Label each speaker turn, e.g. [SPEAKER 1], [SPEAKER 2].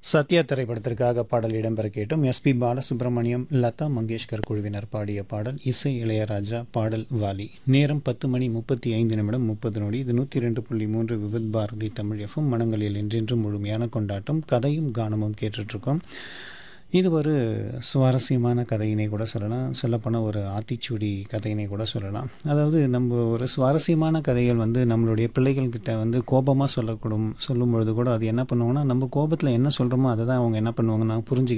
[SPEAKER 1] சத்யா திரைப்படத்திற்காக பாடல் இடம்பெற கேட்டும் எஸ்பி பாலசுப்ரமணியம் லதா மங்கேஷ்கர் குழுவினர் பாடிய பாடல் இசை இளையராஜா பாடல் வாலி நேரம் பத்து மணி முப்பத்தி ஐந்து நிமிடம் முப்பது நொடி இது நூற்றி ரெண்டு புள்ளி மூன்று விவித் பாரதி தமிழ் எஃப்எம் மனங்களில் என்றென்றும் முழுமையான கொண்டாட்டம் கதையும் கானமும் கேட்டுட்ருக்கோம் இது ஒரு சுவாரஸ்யமான கதையினை கூட சொல்லலாம் சொல்லப்போனால் ஒரு ஆத்திச்சூடி கதையினை கூட சொல்லலாம் அதாவது நம்ம ஒரு சுவாரஸ்யமான கதைகள் வந்து நம்மளுடைய பிள்ளைகள்கிட்ட வந்து கோபமாக சொல்லக்கூடும் சொல்லும் பொழுது கூட அது என்ன பண்ணுவாங்கன்னா நம்ம கோபத்தில் என்ன சொல்கிறோமோ அதை தான் அவங்க என்ன பண்ணுவாங்கன்னா புரிஞ்சுக்கிட்டு